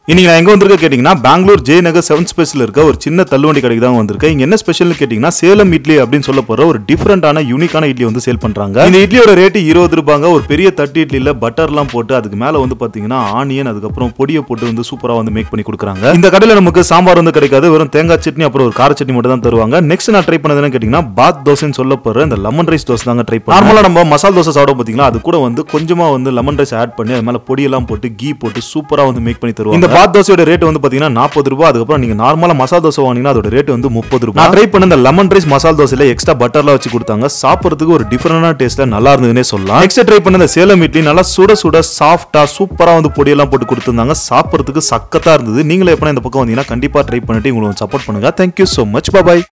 இன்னைக்கு நான் எங்க வந்திருக்க கேட்டீங்கன்னா பெங்களூர் ஜெய் நகர் செவன் ஸ்பேஸ்ல இருக்க ஒரு சின்ன தள்ளுவண்டி கடைக்கு தான் வந்திருக்கேன் இங்க என்ன ஸ்பெஷல்னு கேட்டீங்கன்னா சேலம் இட்லி அப்படின்னு சொல்ல போற ஒரு டிஃபரெண்டான யூனிக்கான இட்லி வந்து சேல் பண்றாங்க இந்த இட்லியோட ரேட் இருபது ரூபாங்க ஒரு பெரிய தட்டு இட்லியில பட்டர்லாம் போட்டு அதுக்கு மேல வந்து பாத்தீங்கன்னா ஆனியன் அதுக்கப்புறம் பொடியை போட்டு வந்து சூப்பரா வந்து மேக் பண்ணி கொடுக்குறாங்க இந்த கடையில நமக்கு சாம்பார் வந்து கிடைக்காது வெறும் தேங்காய் சட்னி அப்புறம் ஒரு கார சட்னி மட்டும் தான் தருவாங்க நெக்ஸ்ட் நான் ட்ரை பண்ணது என்ன கேட்டீங்கன்னா பாத் தோசைன்னு சொல்ல போற இந்த லெமன் ரைஸ் தோசை தாங்க ட்ரை பண்ணேன் நார்மலா நம்ம மசால் தோசை சாப்பிட பாத்தீங்களா அது கூட வந்து கொஞ்சமா வந்து லெமன் ரைஸ் ஆட் பண்ணி அது மேல பொடியெல்லாம் போட்டு கீ போட்டு சூப்பரா வந்து மேக் பண்ணி தருவாங்க இந்த பாத் தோசையோட ரேட் வந்து பாத்தீங்கன்னா நாற்பது ரூபாய் அதுக்கப்புறம் நீங்க நார்மலா மசால் தோசை வாங்கினீங்கன்னா அதோட ரேட் வந்து முப்பது ரூபாய் நான் ட்ரை பண்ண இந்த லெமன் ரைஸ் மசால் தோசையில எக்ஸ்ட்ரா பட்டர்லாம் வச்சு கொடுத்தாங்க சாப்பிடுறதுக்கு ஒரு டிஃபரெண்டான டேஸ்ட்ல நல்லா இருந்ததுன்னே சொல்லலாம் நெக்ஸ்ட் ட்ரை பண்ண இந்த சேலம் இட்லி நல்லா சுட சுட சாஃப்டா சூப்பரா வந்து பொடியெல்லாம் போட்டு கொடுத்துருந்தாங்க சாப்பிடுறதுக்கு சக்கத்தா இருந்தது நீங்களே எப்பனா இந்த பக்கம் வந்தீங்கன்னா கண்டிப்பா ட்ரை பண்ணிட்டு உங்களுக்கு சப்போர்ட் பண்ணுங்க தேங்க்யூ so மச் பாய்